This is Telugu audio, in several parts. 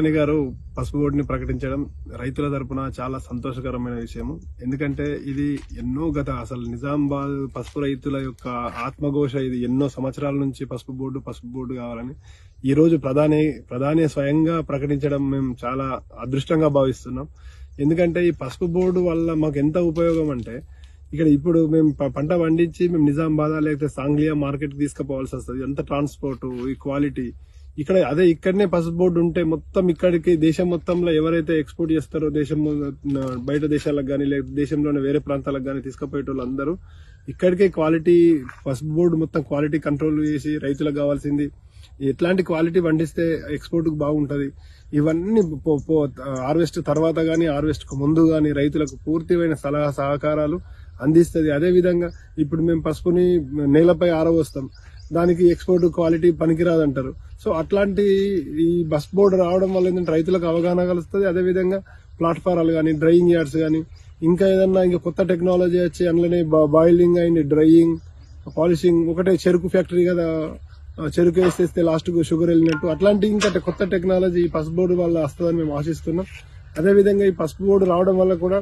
ప్రధాని గారు పసుపు బోర్డుని ప్రకటించడం రైతుల తరపున చాలా సంతోషకరమైన విషయము ఎందుకంటే ఇది ఎన్నో గత అసలు నిజామాబాద్ పసుపు రైతుల యొక్క ఆత్మఘోష ఇది ఎన్నో సంవత్సరాల నుంచి పసుపు బోర్డు పసుపు బోర్డు కావాలని ఈ రోజు ప్రధాని ప్రధాని స్వయంగా ప్రకటించడం మేము చాలా అదృష్టంగా భావిస్తున్నాం ఎందుకంటే ఈ పసుపు బోర్డు వల్ల మాకు ఎంత ఉపయోగం అంటే ఇక్కడ ఇప్పుడు మేము ప- పంట పండించి మేము నిజామాబాద్ లేకపోతే సాంగ్లియా మార్కెట్ తీసుకుపోవాల్సి వస్తుంది ఎంత ట్రాన్స్పోర్ట్ ఈ క్వాలిటీ ఇక్కడ అదే ఇక్కడనే పసుపు బోర్డు ఉంటే మొత్తం ఇక్కడికి దేశం మొత్తంలో ఎవరైతే ఎక్స్పోర్ట్ చేస్తారో దేశం మొ- బయట దేశాలకు కానీ లేకపోతే దేశంలోని వేరే ప్రాంతాలకు కానీ తీసుకుపోయేటోళ్ళు అందరూ ఇక్కడికే క్వాలిటీ పసుపు బోర్డు మొత్తం క్వాలిటీ కంట్రోల్ చేసి రైతులకు కావాల్సింది ఎట్లాంటి క్వాలిటీ పండిస్తే ఎక్స్పోర్ట్ కు బాగుంటది ఇవన్నీ హార్వెస్ట్ తర్వాత గానీ హార్వెస్ట్ కు ముందు గానీ రైతులకు పూర్తిమైన సలహా సహకారాలు అందిస్తుంది అదే విధంగా ఇప్పుడు మేము పసుపుని నేలపై ఆరవస్తాం దానికి ఎక్స్పోర్ట్ క్వాలిటీ పనికిరాదంటారు సో అట్లాంటి ఈ బస్ బోర్డు రావడం వల్ల ఏంటంటే రైతులకు అవగాహన కలుస్తుంది అదే విధంగా ప్లాట్ఫారాలు కానీ డ్రైయింగ్ యార్డ్స్ కానీ ఇంకా ఏదన్నా ఇంకా కొత్త టెక్నాలజీ వచ్చి అందులోనే బాయిలింగ్ అయింది డ్రైయింగ్ పాలిషింగ్ ఒకటే చెరుకు ఫ్యాక్టరీ కదా ఆ చెరుకు వేసేస్తే లాస్ట్ కు షుగర్ వెళ్ళినట్టు అట్లాంటి ఇంకా కొత్త టెక్నాలజీ ఈ పసుపు బోర్డు వల్ల వస్తుందని మేము ఆశిస్తున్నాం అదే విధంగా ఈ పసుపు బోర్డు రావడం వల్ల కూడా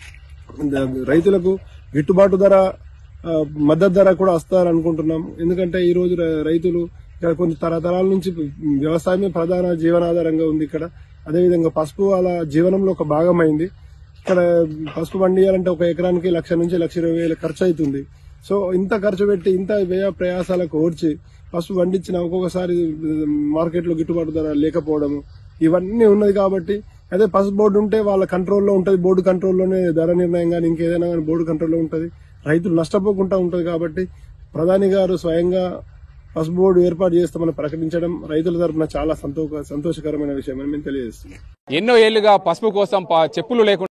రైతులకు గిట్టుబాటు ధర ఆ, మద్దతు ధర కూడా వస్తారని అనుకుంటున్నాం ఎందుకంటే ఈ రోజు రై- రైతులు ఇక్కడ కొన్ని తరతరాల నుంచి వ్యవసాయమే ప్రధాన జీవనాధారంగా ఉంది ఇక్కడ అదేవిధంగా పసుపు వాళ్ళ జీవనంలో ఒక భాగమైంది ఇక్కడ పసుపు పండియాలంటే ఒక ఎకరానికి లక్ష నుంచి లక్ష ఇరవై వేలు ఖర్చు అవుతుంది సో ఇంత ఖర్చు పెట్టి ఇంత వ్యయ ప్రయాసాలకు ఓర్చి పసుపు పండించిన ఒక్కొక్కసారి మార్కెట్ లో గిట్టుబాటు ధర లేకపోవడము ఇవన్నీ ఉన్నది కాబట్టి అదే పసుపు బోర్డు ఉంటే వాళ్ళ కంట్రోల్లో ఉంటది బోర్డు కంట్రోల్లోనే ధర నిర్ణయం కానీ ఇంకేదైనా కానీ బోర్డు కంట్రోల్లో ఉంటది రైతులు నష్టపోకుండా ఉంటది కాబట్టి ప్రధాని గారు స్వయంగా పసుపు బోర్డు ఏర్పాటు చేస్తామని ప్రకటించడం రైతుల తరపున చాలా సంతో సంతోషకరమైన విషయం అని మేము తెలియజేస్తున్నాం ఎన్నో ఏళ్లుగా పసుపు కోసం ప- చెప్పులు లేకుండా